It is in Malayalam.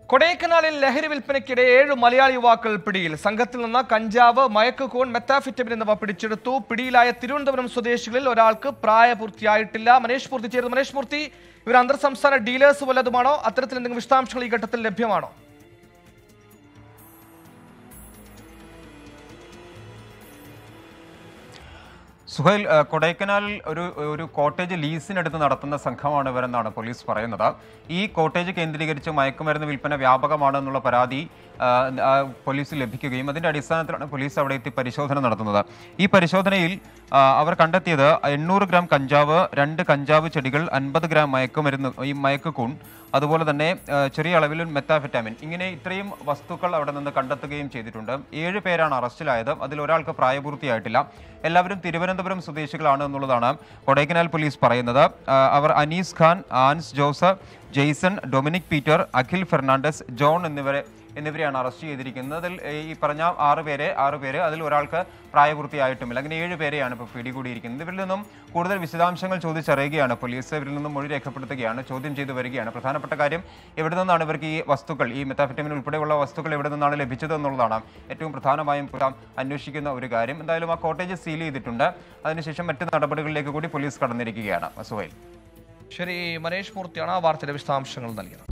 കൊടൈക്കനാലിൽ ലഹരി വിൽപ്പനയ്ക്കിടെ ഏഴ് മലയാളി യുവാക്കൾ പിടിയിൽ സംഘത്തിൽ നിന്ന് കഞ്ചാവ് മയക്കുകൂൺ മെത്താഫിറ്റമിൻ എന്നിവ പിടിച്ചെടുത്തു പിടിയിലായ തിരുവനന്തപുരം സ്വദേശികളിൽ ഒരാൾക്ക് പ്രായപൂർത്തിയായിട്ടില്ല മനേഷ് പൂർത്തി ചേർന്നു മനേഷ് പൂർത്തി ഇവർ അന്തർ സംസ്ഥാന ഡീലേഴ്സ് വല്ലതുമാണോ അത്തരത്തിൽ എന്തെങ്കിലും വിശദാംശങ്ങൾ ഈ ഘട്ടത്തിൽ ലഭ്യമാണോ സുഹൈൽ ഏഹ്, കൊടൈക്കനാലിൽ ഒരു ഒരു കോട്ടേജ് ലീസിനെടുത്ത് നടത്തുന്ന സംഘമാണ് ഇവരെന്നാണ് പോലീസ് പറയുന്നത് ഈ കോട്ടേജ് കേന്ദ്രീകരിച്ച് മയക്കുമരുന്ന് വിൽപ്പന വ്യാപകമാണെന്നുള്ള പരാതി ആഹ്, ആഹ്, പോലീസ് ലഭിക്കുകയും അതിന്റെ അടിസ്ഥാനത്തിലാണ് പോലീസ് അവിടെ എത്തി പരിശോധന നടത്തുന്നത് ഈ പരിശോധനയിൽ ആഹ്, അവർ കണ്ടെത്തിയത് എണ്ണൂറ് ഗ്രാം കഞ്ചാവ് രണ്ട് കഞ്ചാവ് ചെടികൾ അൻപത് ഗ്രാം മയക്കുമരുന്ന് ഈ മയക്കുകൂൺ അതുപോലെ തന്നെ ആഹ്, ചെറിയ അളവിൽ മെത്താഫെറ്റാമിൻ ഇങ്ങനെ ഇത്രയും വസ്തുക്കൾ അവിടെ നിന്ന് കണ്ടെത്തുകയും ചെയ്തിട്ടുണ്ട് ഏഴ് പേരാണ് അറസ്റ്റിലായത് അതിൽ ഒരാൾക്ക് പ്രായപൂർത്തിയായിട്ടില്ല എല്ലാവരും തിരുവനന്തപുരം സ്വദേശികളാണ് എന്നുള്ളതാണ് കൊടൈക്കനാൽ പോലീസ് പറയുന്നത് ആഹ്, അവർ അനീസ് ഖാൻ ആൻസ് Joseph Jason Dominic Peter Akhil Fernandez John എന്നിവരെ എന്നിവരെയാണ് അറസ്റ്റ് ചെയ്തിരിക്കുന്നത് അതിൽ ഈ പറഞ്ഞ ആറ് പേരെ ആറ് പേര് അതിൽ ഒരാൾക്ക് പ്രായപൂർത്തിയായിട്ടുമില്ല അങ്ങനെ ഏഴ് പേരെയാണ് ഇപ്പോൾ പിടികൂടിയിരിക്കുന്നത് ഇവരിൽ നിന്നും കൂടുതൽ വിശദാംശങ്ങൾ ചോദിച്ചറിയുകയാണ് പോലീസ് ഇവരിൽ നിന്നും മൊഴി രേഖപ്പെടുത്തുകയാണ് ചോദ്യം ചെയ്തു വരികയാണ് പ്രധാനപ്പെട്ട കാര്യം എവിടെ നിന്നാണ് ഇവർക്ക് ഈ വസ്തുക്കൾ ഈ മെത്താഫിറ്റമിൻ ഉൾപ്പെടെയുള്ള വസ്തുക്കൾ എവിടെ നിന്നാണ് ലഭിച്ചത് എന്നുള്ളതാണ് ഏറ്റവും പ്രധാനമായും പുറം അന്വേഷിക്കുന്ന ഒരു കാര്യം എന്തായാലും ആ കോട്ടേജ് സീൽ ചെയ്തിട്ടുണ്ട് അതിനുശേഷം മറ്റ് നടപടികളിലേക്ക് കൂടി പോലീസ് കടന്നിരിക്കുകയാണ് സുഹൈൽ ശരി മനേഷ് മൂർത്തിയാണ് ആ വാർത്തയുടെ വിശദാംശങ്ങൾ നൽകിയത്